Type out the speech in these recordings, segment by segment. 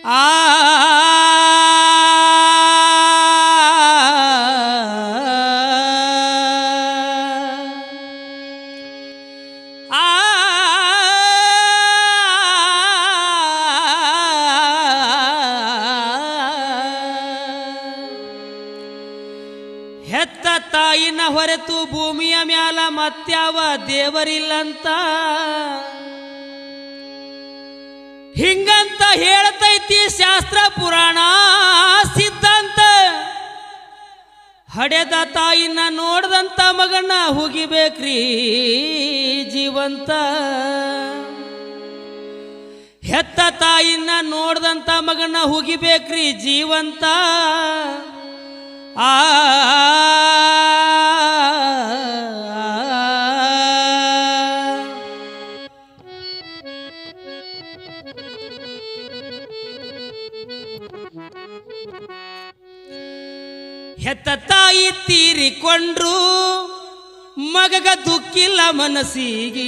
ಆ ಆ ಹೆತ್ತ ತಾಯಿನ ಹೊರತು ಭೂಮಿಯ ಮ್ಯಾಲ ಮತ್ಯಾವ ದೇವರಿಲ್ಲಂತ ಹಿಂಗಂತ ಹೇಳ್ತೈತಿ ಶಾಸ್ತ್ರ ಪುರಾಣ ಸಿದ್ಧಾಂತ ಹಡೆದ ತಾಯಿನ ನೋಡ್ದಂತ ಮಗನ ಹುಗಿಬೇಕ್ರಿ ಜೀವಂತ ಹೆತ್ತ ತಾಯಿನ ನೋಡ್ದಂತ ಮಗನ ಹುಗಿಬೇಕ್ರಿ ಜೀವಂತ ಆ ಹೆತ್ತ ತಾಯಿ ತೀರಿಕೊಂಡ್ರು ಮಗಗ ದುಃಖಿಲ್ಲ ಮನಸ್ಸಿಗೆ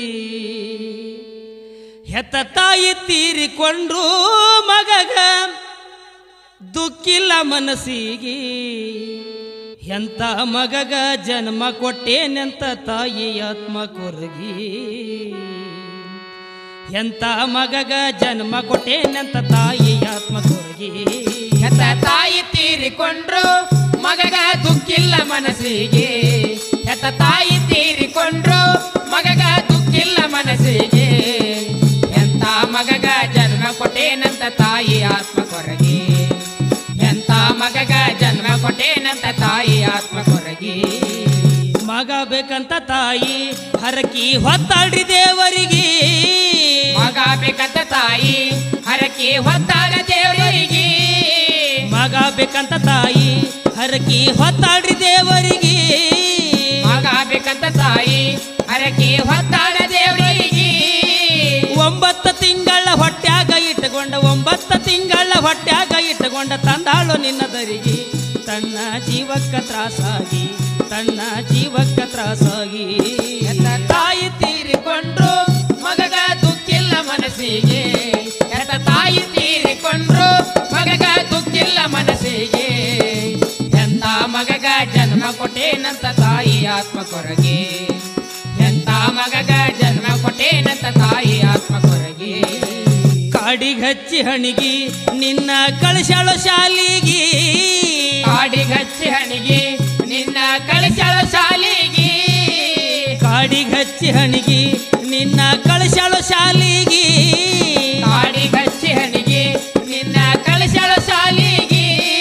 ಹೆತ್ತ ತಾಯಿ ತೀರಿಕೊಂಡ್ರು ಮಗಗ ದುಃಖಿಲ್ಲ ಮನಸ್ಸಿಗೆ ಎಂತ ಮಗಗ ಜನ್ಮ ಕೊಟ್ಟೇನೆಂತ ತಾಯಿ ಆತ್ಮ ಕೊರಗಿ ಎಂತ ಮಗಗ ಜನ್ಮ ಕೊಟ್ಟೇನೆಂತ ತಾಯಿ ಆತ್ಮ ಕೊರಗಿ ಹೆತ್ತ ತಾಯಿ ತೀರಿಕೊಂಡ್ರು ಮಗಗ ದುಃಖಿಲ್ಲ ಮನಸ್ಸಿಗೆ ಹೆತ್ತ ತಾಯಿ ತೀರಿಕೊಂಡ್ರು ಮಗಗ ದುಃಖಿಲ್ಲ ಮನಸ್ಸಿಗೆ ಎಂತ ಮಗಗ ಜನ್ಮ ಕೊಟ್ಟೇನಂತ ತಾಯಿ ಆತ್ಮ ಕೊರಗಿ ಎಂತ ಮಗಗ ಜನ್ಮ ಕೊಟ್ಟೇನಂತ ತಾಯಿ ಆತ್ಮ ಕೊರಗಿ ಮಗ ಬೇಕಂತ ತಾಯಿ ಹರಕಿ ಹೊತ್ತಾಳ್ರಿ ದೇವರಿಗೆ ಮಗ ಬೇಕಂತ ತಾಯಿ ಹರಕೆ ಹೊತ್ತಾಳ ದೇವರಿಗೆ ಮಗ ಬೇಕಂತ ತಾಯಿ ಹರಕಿ ಹೊತ್ತಾಳ್ರಿ ದೇವರಿಗೆ ಮಗ ಬೇಕಂತ ತಾಯಿ ಹರಕೆ ಹೊತ್ತಾಳ ದೇವರಿಗೆ ಒಂಬತ್ತು ತಿಂಗಳ ಹೊಟ್ಯಾಗ ಇಟ್ಟುಕೊಂಡ ಒಂಬತ್ತು ತಿಂಗಳ ಹೊಟ್ಯಾಗ ಇಟ್ಟುಕೊಂಡ ತಂದಾಳು ನಿನ್ನ ದರಿಗೆ ತನ್ನ ಜೀವಕ್ಕ ತ್ರಾಸಾಗಿ ತನ್ನ ಜೀವಕ್ಕ ತ್ರಾಸಾಗಿ ಎತ್ತ ತಾಯಿ ತೀರಿಕೊಂಡ್ರು ಮಗಗ ದುಃಖಿಲ್ಲ ಮನಸ್ಸಿಗೆ ಎತ್ತ ತಾಯಿ ತೀರಿಕೊಂಡ್ರು ಮಗಗ ದುಃಖಿಲ್ಲ ಮನಸ್ಸಿಗೆ ಎಂತ ಮಗಗ ಜನ್ಮ ಕೊಟ್ಟೇನಂತ ತಾಯಿ ಆತ್ಮ ಕೊರಗೆ ಎಂತ ಮಗಗ ಜನ್ಮ ಕೊಟ್ಟೇನಂತ ತಾಯಿ ಆತ್ಮ ಕೊರಗೆ ಕಾಡಿಗೆ ಹಚ್ಚಿ ಹಣಿಗಿ ನಿನ್ನ ಕಳಶಾಳ ಶಾಲಿಗಿ ಕಾಡಿಗಚ್ಚಿ ಹಣಿಗೆ ನಿನ್ನ ಕಳಿಸಳ ಶಾಲಿಗೆ ಕಾಡಿಗೆ ಹಚ್ಚಿ ಹಣಿಗಿ ನಿನ್ನ ಕಳಶಾಳ ಶಾಲಿಗಿ ಕಾಡಿಗಚ್ಚಿ ಹಣಿಗೆ ನಿನ್ನ ಕಳಿಸಳ ಶಾಲಿಗೆ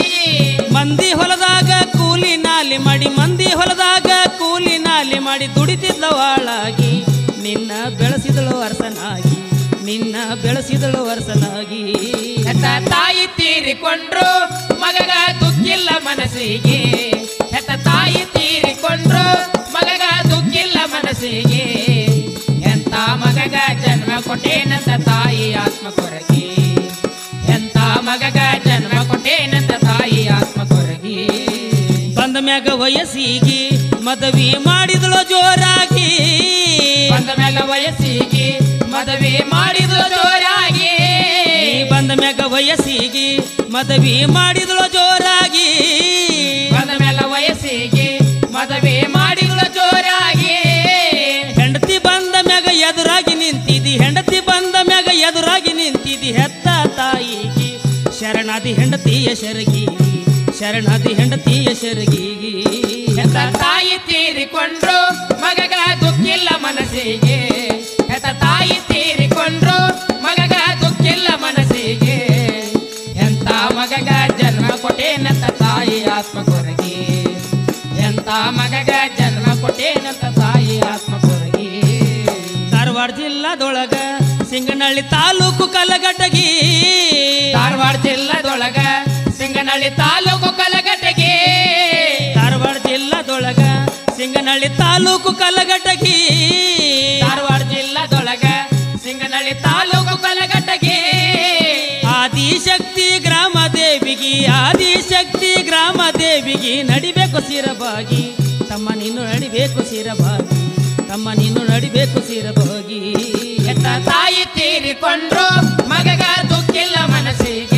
ಮಂದಿ ಹೊಲದಾಗ ಕೂಲಿ ನಾಲಿ ಮಾಡಿ ಮಂದಿ ಹೊಲದಾಗ ಕೂಲಿ ನಾಲಿ ಮಾಡಿ ದುಡಿತಿದ್ದವಾಳಾಗಿ ನಿನ್ನ ಬೆಳೆಸಿದಳು ಅರಸನಾಗಿ ನಿನ್ನ ಬೆಳೆಸಿದಳು ಅರಸನಾಗಿ ಹೆತ್ತ ತಾಯಿ ತೀರಿಕೊಂಡ್ರು ಮಗಗ ದುಃಖಿಲ್ಲ ಮನಸ್ಸಿಗೆ ಹೆತ್ತ ತಾಯಿ ತೀರಿಕೊಂಡ್ರು ಮಗಗ ದುಃಖಿಲ್ಲ ಮನಸ್ಸಿಗೆ ಎಂತ ಮಗಗ ಜನ್ಮ ಕೊಟ್ಟೇನಂತ ತಾಯಿ ಆತ್ಮ ಕೊರಗಿ ಎಂತ ಮಗಗ ಜನ್ಮ ಕೊಟ್ಟೇನಂತ ತಾಯಿ ಆತ್ಮ ಕೊರಗಿ ಬಂದ ಮ್ಯಾಗ ವಯಸ್ಸಿಗೆ ಮದವಿ ಮಾಡಿದಳು ಜೋರಾಗಿ ಬಂದ ಮ್ಯಾಗ ವಯಸ್ಸಿಗೆ ಮದುವೆ ಮಾಡಿದ್ರು ಜೋರಾಗಿ ನೀ ಬಂದ ಮ್ಯಾಗ ವಯಸ್ಸಿಗೆ ಮದವಿ ಮಾಡಿದಳು ಜೋರಾಗಿ ಬಂದ ಮ್ಯಾಲ ವಯಸ್ಸಿಗೆ ಮದುವೆ ಮಾಡಿದ್ರು ಜೋರಾಗಿ ಹೆಂಡತಿ ಬಂದ ಮ್ಯಾಗ ಎದುರಾಗಿ ನಿಂತಿದಿ ಹೆಂಡತಿ ಬಂದ ಮ್ಯಾಗ ಎದುರಾಗಿ ನಿಂತಿದಿ ಹೆತ್ತ ತಾಯಿಗೆ ಶರಣಾದಿ ಹೆಂಡತಿಯ ಶರಗಿ ಶರಣಾದಿ ಹೆಂಡತಿಯ ಶರಗಿಗಿ ಹೆತ್ತ ತಾಯಿ ತೀರಿಕೊಂಡ್ರು ಮಗಗ ದುಃಖಿಲ್ಲ ಮನಸ್ಸಿಗೆ ಹೆತ್ತ ತಾಯಿ ತೀರಿಕೊಂಡ್ರು ಮಗಗ ದುಃಖಿಲ್ಲ ಮನಸ್ಸಿಗೆ ಎಂತ ಮಗಗ ಜನ್ಮ ಕೊಟ್ಟೇನಂತ ತಾಯಿ ಆತ್ಮ ಕೊರಗಿ ಎಂತ ಮಗಗ ಜನ್ಮ ಕೊಟ್ಟೇನಂತ ತಾಯಿ ಆತ್ಮ ಕೊರಗಿ ಧಾರವಾಡ ಜಿಲ್ಲಾದೊಳಗ ಸಿಂಗನಹಳ್ಳಿ ತಾಲೂಕು ಕಲಗಟಗಿ ಧಾರವಾಡ ಜಿಲ್ಲಾದೊಳಗ ಸಿಂಗನಹಳ್ಳಿ ತಾಲೂಕು ಕಲಗಟಗಿ ಧಾರವಾಡ ಜಿಲ್ಲಾದೊಳಗ ಸಿಂಗನಹಳ್ಳಿ ತಾಲೂಕು ಕಲಗಟಗಿ ಧಾರವಾಡ ಜಿಲ್ಲಾದೊಳಗ ಸಿಂಗನಹಳ್ಳಿ ತಾಲೂಕು ಕಲಗಟಗಿ ಆದಿಶಕ್ತಿ ಗ್ರಾಮ ದೇವಿಗಿ ಆದಿಶಕ್ತಿ ಗ್ರಾಮ ದೇವಿಗಿ ನಡಿಬೇಕು ಸಿರಬಾಗಿ ತಮ್ಮ ನೀನು ನಡಿಬೇಕು ಸಿರಬಾಗಿ ತಮ್ಮ ನೀನು ನಡಿಬೇಕು ಸಿರಬಾಗಿ ಎತ್ತ ತಾಯಿ ತೀರಿಕೊಂಡ್ರು ಮಗಗ ದುಃಖಿಲ್ಲ ಮನಸ್ಸಿಗೆ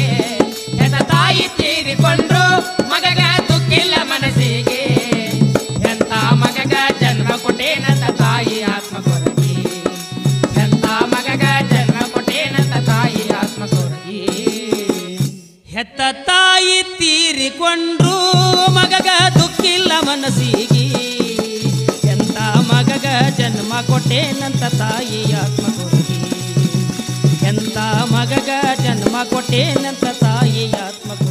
ಹೆತ್ತ ತಾಯಿ ತೀರಿಕೊಂಡ್ರು ಮಗಗ ದುಃಖಿಲ್ಲ ಮನಸ್ಸಿಗೆ ಎಂತ ಮಗಗ ಜನ್ಮ ಕೊಟ್ಟೇನಂತ ತಾಯಿ ಆತ್ಮ ಕೊರಗಿ ಎಂತ ಮಗಗ ಜನ್ಮ ಕೊಟ್ಟೇನಂತ ತಾಯಿ ಆತ್ಮ ಕೊರಗಿ